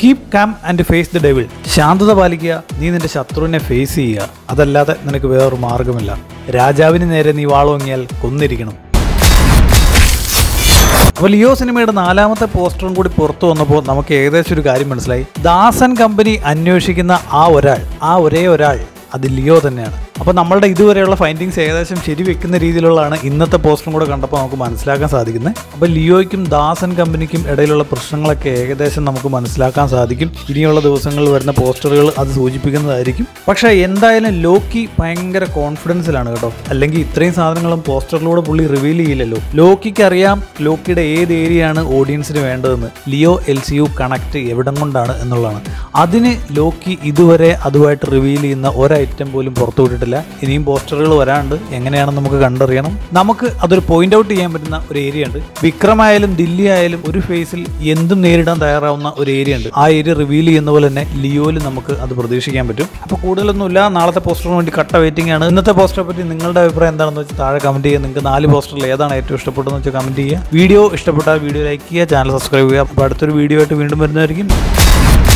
keep calm and face the devil ശാന്തത പാലിക്കുക നീ നിന്റെ ശത്രുവിനെ ഫേസ് ചെയ്യുക അതല്ലാതെ നിനക്ക് വേറൊരു മാർഗമില്ല രാജാവിന് നേരെ നീ വാളോങ്ങിയാൽ കൊന്നിരിക്കണം അപ്പോൾ ലിയോ സിനിമയുടെ നാലാമത്തെ പോസ്റ്ററും കൂടി പുറത്തു വന്നപ്പോൾ നമുക്ക് ഏകദേശം ഒരു കാര്യം മനസ്സിലായി ദാസൻ കമ്പനി അന്വേഷിക്കുന്ന ആ ഒരാൾ ആ ഒരേ ഒരാൾ അത് ലിയോ തന്നെയാണ് അപ്പോൾ നമ്മളുടെ ഇതുവരെയുള്ള ഫൈൻഡിങ്സ് ഏകദേശം ശരിവെക്കുന്ന രീതിയിലുള്ളതാണ് ഇന്നത്തെ പോസ്റ്ററും കൂടെ കണ്ടപ്പോൾ നമുക്ക് മനസ്സിലാക്കാൻ സാധിക്കുന്നത് അപ്പോൾ ലിയോയ്ക്കും ദാസൻ കമ്പനിക്കും ഇടയിലുള്ള പ്രശ്നങ്ങളൊക്കെ ഏകദേശം നമുക്ക് മനസ്സിലാക്കാൻ സാധിക്കും ഇനിയുള്ള ദിവസങ്ങളിൽ വരുന്ന പോസ്റ്ററുകൾ അത് സൂചിപ്പിക്കുന്നതായിരിക്കും പക്ഷേ എന്തായാലും ലോക്കി ഭയങ്കര കോൺഫിഡൻസിലാണ് കേട്ടോ അല്ലെങ്കിൽ ഇത്രയും സാധനങ്ങളും പോസ്റ്ററിലൂടെ പുള്ളി റിവീൽ ചെയ്യില്ലല്ലോ ലോക്കിക്ക് അറിയാം ലോക്കിയുടെ ഏത് ഏരിയയാണ് ഓഡിയൻസിന് വേണ്ടതെന്ന് Leo L C U connect എവിടം കൊണ്ടാണ് എന്നുള്ളതാണ് അതിന് ലോക്കി ഇതുവരെ അതുമായിട്ട് റിവീൽ ചെയ്യുന്ന ഒരു ഐറ്റം പോലും പുറത്തു വിട്ടിട്ടില്ല ഇനിയും പോസ്റ്ററുകൾ വരാണ്ട് എങ്ങനെയാണെന്ന് നമുക്ക് കണ്ടറിയണം നമുക്ക് അതൊരു പോയിന്റ് ഔട്ട് ചെയ്യാൻ പറ്റുന്ന ഒരു ഏരിയ ഉണ്ട് വിക്രം ആയാലും ദില്ലി ആയാലും ഒരു ഫേസിൽ എന്തും നേരിടാൻ തയ്യാറാവുന്ന ഒരു ഏരിയ ഉണ്ട് ആ ഏരിയ റിവീൽ ചെയ്യുന്ന പോലെ തന്നെ ലിയോയിൽ നമുക്ക് അത് പ്രതീക്ഷിക്കാൻ പറ്റും അപ്പോൾ കൂടുതലൊന്നുമില്ല നാളത്തെ പോസ്റ്ററിന് വേണ്ടി കട്ട വെയിറ്റിംഗ് ആണ് ഇന്നത്തെ പോസ്റ്ററെ പറ്റി നിങ്ങളുടെ അഭിപ്രായം എന്താണെന്ന് വെച്ചാൽ താഴെ കമന്റ് ചെയ്യുക നിങ്ങൾക്ക് നാല് പോസ്റ്ററിൽ ഏതാണ് ഏറ്റവും ഇഷ്ടപ്പെട്ടതെന്ന് വെച്ചാൽ കമന്റ് ചെയ്യുക വീഡിയോ ഇഷ്ടപ്പെട്ടാൽ വീഡിയോ ലൈക്ക് ചെയ്യുക ചാനൽ സബ്സ്ക്രൈബ് ചെയ്യുക അപ്പോൾ അടുത്തൊരു വീഡിയോ ആയിട്ട് വീണ്ടും വരുന്നതായിരിക്കും